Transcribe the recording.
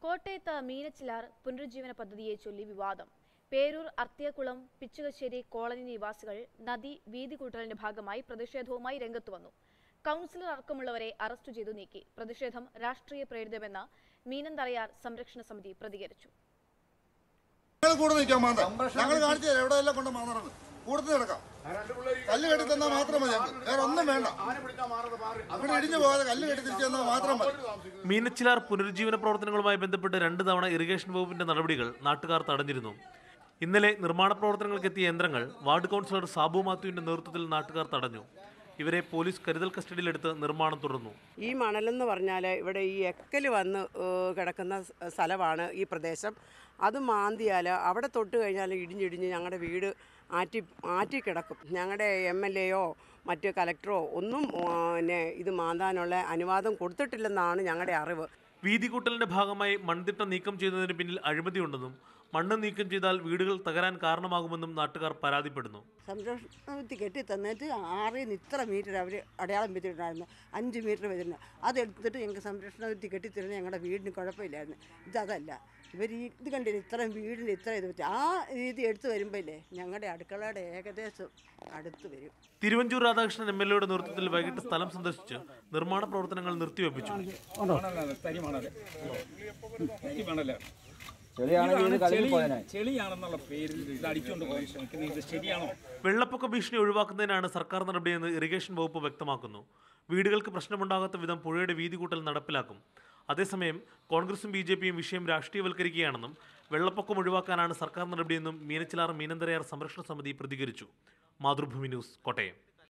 കോട്ടയത്ത് മീനച്ചിലാർ പുനരുജ്ജീവന പദ്ധതിയെ ചൊല്ലി വിവാദം പേരൂർ അർത്തിയക്കുളം പിച്ചുകശ്ശേരി കോളനി നിവാസികൾ നദി വീതി കൂട്ടലിന്റെ ഭാഗമായി പ്രതിഷേധവുമായി രംഗത്തു വന്നു കൗൺസിലർ അടക്കമുള്ളവരെ അറസ്റ്റ് ചെയ്തു നീക്കി പ്രതിഷേധം രാഷ്ട്രീയ പ്രേരിതമെന്ന് മീനന്തറയാർ സംരക്ഷണ സമിതി പ്രതികരിച്ചു ഞങ്ങൾ കൂടെ നിൽക്കാൻ മാന്ത ഞങ്ങൾ കാണിച്ചു തരാം എവിടെ എല്ലാം കൊണ്ട് മാന്നറങ്ങ് കൂടുതൽ കിടക്കാം കല്ല് കെട്ടി തന്നാൽ മാത്രം മതി ഞങ്ങൾക്ക് വേറെ ഒന്നും വേണ്ട അവിടെ ഇടിഞ്ഞു പോകാതെ കല്ല് കെട്ടി തിരിച്ചു തന്നാൽ മാത്രം മതി മീനച്ചിലാർ പുനരുജ്ജീവന പ്രവർത്തനങ്ങളുമായി ബന്ധപ്പെട്ട് രണ്ട് തവണ ഇറിഗേഷൻ വകുപ്പിന്റെ നടപടികൾ നാട്ടുകാർ തടഞ്ഞിരുന്നു ഇന്നലെ നിർമ്മാണ പ്രവർത്തനങ്ങൾക്ക് എത്തിയ യന്ത്രങ്ങൾ വാർഡ് കൗൺസിലർ സാബു മാത്യുവിന്റെ നേതൃത്വത്തിൽ നാട്ടുകാർ തടഞ്ഞു ഇവരെ പോലീസ് കരുതൽ കസ്റ്റഡിയിലെടുത്ത് നിർമ്മാണം തുടർന്നു ഈ മണലെന്ന് പറഞ്ഞാൽ ഇവിടെ ഈ എക്കൽ വന്ന് ഏഹ്, കിടക്കുന്ന സ് സ്ഥലമാണ് ഈ പ്രദേശം അത് മാന്തിയാൽ അവിടെ തൊട്ട് കഴിഞ്ഞാൽ ഇടിഞ്ഞിടിഞ്ഞ് ഞങ്ങളുടെ വീട് ആറ്റി ആറ്റി കിടക്കും ഞങ്ങളുടെ എം എൽ എയോ മറ്റ് കലക്ടറോ ഒന്നും ആ, പിന്നെ ഇത് മാന്താനുള്ള അനുവാദം കൊടുത്തിട്ടില്ലെന്നാണ് ഞങ്ങളുടെ അറിവ് വീതി കൂട്ടലിന്റെ ഭാഗമായി മൺതിട്ട നീക്കം ചെയ്യുന്നതിന് പിന്നിൽ അഴിമതിയുണ്ടെന്നും മണ്ണ് നീക്കം ചെയ്താൽ വീടുകൾ തകരാൻ കാരണമാകുമെന്നും നാട്ടുകാർ പരാതിപ്പെടുന്നു സംരക്ഷണത്തിൽ കെട്ടി തന്നിട്ട് ആറിൽ നിന്ന് ഇത്ര മീറ്റർ അവർ അടയാളം വെച്ചിട്ടുണ്ടായിരുന്നു അഞ്ച് മീറ്റർ വെച്ചിട്ടുണ്ട് അതെടുത്തിട്ട് ഞങ്ങൾക്ക് സംരക്ഷണത്തിൽ കെട്ടിത്തരുന്നത് ഞങ്ങളുടെ വീടിന് കുഴപ്പമില്ലായിരുന്നു ഇതതല്ല ഇവർ ഈ ഇത് കണ്ടില്ല ഇത്രയും വീടിൻ്റെ ഇത്ര ഇത് വെച്ച് ആ രീതി എടുത്തു വരുമ്പോഴേ ഞങ്ങളുടെ അടുക്കളയുടെ ഏകദേശം അടുത്ത് വരും തിരുവഞ്ചൂർ രാധാകൃഷ്ണൻ എം എൽ എയുടെ നേതൃത്വത്തിൽ വൈകിട്ട് സ്ഥലം സന്ദർശിച്ച് നിർമ്മാണ പ്രവർത്തനങ്ങൾ നിർത്തിവെപ്പിച്ചു മണലാണ് തരി മണല് തരി മണല് ചെളിയാണെങ്കിൽ ഇത് ഇതാണ് കലങ്ങി ചെളി പോയനെ ചെളിയാണെന്നുള്ള പേരിൽ ഇത് അടിച്ചുകൊണ്ട് പോകാൻ ശ്രമിക്കുന്നത് ഇത് ശരിയാണോ വെള്ളപ്പൊക്ക ഭീഷണി ഒഴിവാക്കുന്നതിനാണ് സർക്കാർ നടപടിയെന്ന് ഇറിഗേഷൻ വകുപ്പ് വ്യക്തമാക്കുന്നു വീടുകൾക്ക് പ്രശ്നമുണ്ടാകാത്ത വിധം പുഴയുടെ വീതി കൂട്ടൽ നടപ്പിലാക്കും അതേസമയം കോൺഗ്രസും ബി ജെ പിയും വിഷയം രാഷ്ട്രീയവൽക്കരിക്കുകയാണെന്നും വെള്ളപ്പൊക്കം ഒഴിവാക്കാനാണ് സർക്കാർ നടപടിയെന്നും മീനച്ചിലാർ മീനന്തരയാർ സംരക്ഷണ സമിതി പ്രതികരിച്ചു മാതൃഭൂമി ന്യൂസ് കോട്ടയം